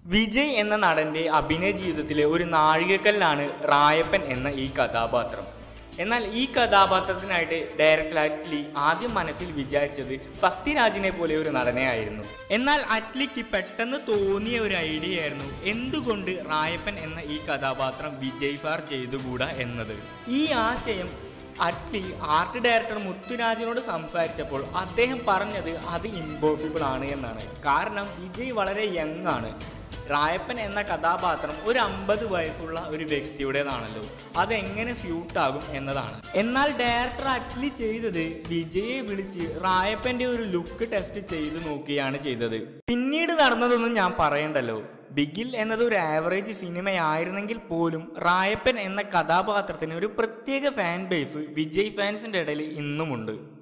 വിജയ് എന്ന നടന്റെ അഭിനയ ജീവിതത്തിലെ ഒരു നാഴികക്കല്ലാണ് റായപ്പൻ എന്ന ഈ കഥാപാത്രം എന്നാൽ ഈ കഥാപാത്രത്തിനായിട്ട് ഡയറക്ടർ അറ്റ്ലി ആദ്യം മനസ്സിൽ വിചാരിച്ചത് സത്യരാജിനെ പോലെ ഒരു നടനെയായിരുന്നു എന്നാൽ അറ്റ്ലിക്ക് പെട്ടെന്ന് തോന്നിയ ഒരു ഐഡിയ ആയിരുന്നു എന്തുകൊണ്ട് റായപ്പൻ എന്ന ഈ കഥാപാത്രം വിജയ് സാർ ചെയ്തുകൂടാ എന്നത് ഈ ആശയം അറ്റ്ലി ആർട്ട് ഡയറക്ടർ മുത്തുരാജിനോട് സംസാരിച്ചപ്പോൾ അദ്ദേഹം പറഞ്ഞത് അത് ഇമ്പോസിബിൾ ആണ് എന്നാണ് കാരണം വിജയ് വളരെ യങ് ആണ് റായപ്പൻ എന്ന കഥാപാത്രം ഒരു അമ്പത് വയസ്സുള്ള ഒരു വ്യക്തിയുടേതാണല്ലോ അതെങ്ങനെ സ്യൂട്ടാകും എന്നതാണ് എന്നാൽ ഡയറക്ടർ അറ്റ്ലി ചെയ്തത് വിജയെ വിളിച്ച് റായപ്പന്റെ ഒരു ലുക്ക് ടെസ്റ്റ് ചെയ്തു നോക്കുകയാണ് ചെയ്തത് പിന്നീട് നടന്നതൊന്നും ഞാൻ പറയണ്ടല്ലോ ബിഗിൽ എന്നത് ഒരു ആവറേജ് സിനിമയായിരുന്നെങ്കിൽ പോലും റായപ്പൻ എന്ന കഥാപാത്രത്തിന് ഒരു പ്രത്യേക ഫാൻ ബേസ് വിജയ് ഫാൻസിന്റെ ഇടയിൽ ഇന്നുമുണ്ട്